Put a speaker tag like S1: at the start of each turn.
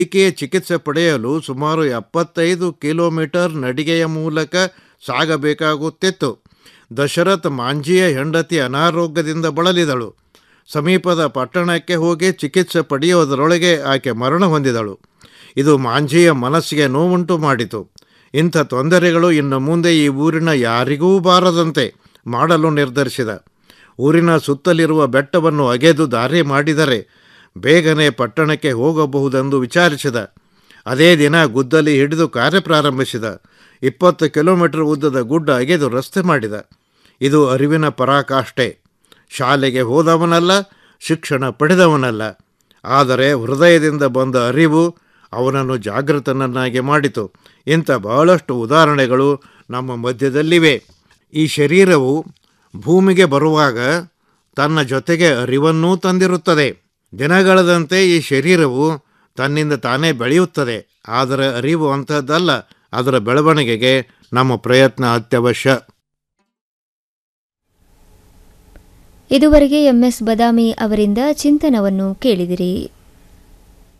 S1: ಈಕೆಯ ಚಿಕಿತ್ಸೆ ಪಡೆಯಲು ಸುಮಾರು ಎಪ್ಪತ್ತೈದು ಕಿಲೋಮೀಟರ್ ನಡಿಗೆಯ ಮೂಲಕ ಸಾಗಬೇಕಾಗುತ್ತಿತ್ತು ದಶರಥ್ ಮಾಂಜಿಯ ಹೆಂಡತಿ ಅನಾರೋಗ್ಯದಿಂದ ಬಳಲಿದಳು ಸಮೀಪದ ಪಟ್ಟಣಕ್ಕೆ ಹೋಗಿ ಚಿಕಿತ್ಸೆ ಪಡೆಯುವುದರೊಳಗೆ ಆಕೆ ಮರಣ ಹೊಂದಿದಳು ಇದು ಮಾಂಜಿಯ ಮನಸ್ಸಿಗೆ ನೋವುಂಟು ಮಾಡಿತು ಇಂಥ ತೊಂದರೆಗಳು ಇನ್ನು ಮುಂದೆ ಈ ಊರಿನ ಯಾರಿಗೂ ಬಾರದಂತೆ ಮಾಡಲು ನಿರ್ಧರಿಸಿದ ಊರಿನ ಸುತ್ತಲಿರುವ ಬೆಟ್ಟವನ್ನು ಅಗೆದು ದಾರಿ ಮಾಡಿದರೆ ಬೇಗನೆ ಪಟ್ಟಣಕ್ಕೆ ಹೋಗಬಹುದೆಂದು ವಿಚಾರಿಸಿದ ಅದೇ ದಿನ ಗುದ್ದಲಿ ಹಿಡಿದು ಕಾರ್ಯ ಪ್ರಾರಂಭಿಸಿದ ಇಪ್ಪತ್ತು ಕಿಲೋಮೀಟರ್ ಉದ್ದದ ಗುಡ್ಡ ಅಗೆದು ರಸ್ತೆ ಮಾಡಿದ ಇದು ಅರಿವಿನ ಪರಾಕಾಷ್ಠೆ ಶಾಲೆಗೆ ಹೋದವನಲ್ಲ ಶಿಕ್ಷಣ ಪಡೆದವನಲ್ಲ ಆದರೆ ಹೃದಯದಿಂದ ಬಂದ ಅರಿವು ಅವನನ್ನು ಜಾಗೃತನನ್ನಾಗಿ ಮಾಡಿತು ಇಂಥ ಬಹಳಷ್ಟು ಉದಾಹರಣೆಗಳು ನಮ್ಮ ಮಧ್ಯದಲ್ಲಿವೆ ಈ ಶರೀರವು ಭೂಮಿಗೆ ಬರುವಾಗ ತನ್ನ ಜೊತೆಗೆ ಅರಿವನ್ನೂ ತಂದಿರುತ್ತದೆ ದಿನಗಳದಂತೆ ಈ ಶರೀರವು ತನ್ನಿಂದ ತಾನೇ ಬೆಳೆಯುತ್ತದೆ ಆದರೆ ಅರಿವು ಅಂಥದ್ದಲ್ಲ ಅದರ ಬೆಳವಣಿಗೆಗೆ ನಮ್ಮ ಪ್ರಯತ್ನ ಅತ್ಯವಶ್ಯ
S2: ಇದುವರೆಗೆ ಎಂಎಸ್ ಬದಾಮಿ ಅವರಿಂದ ಚಿಂತನವನ್ನು ಕೇಳಿದಿರಿ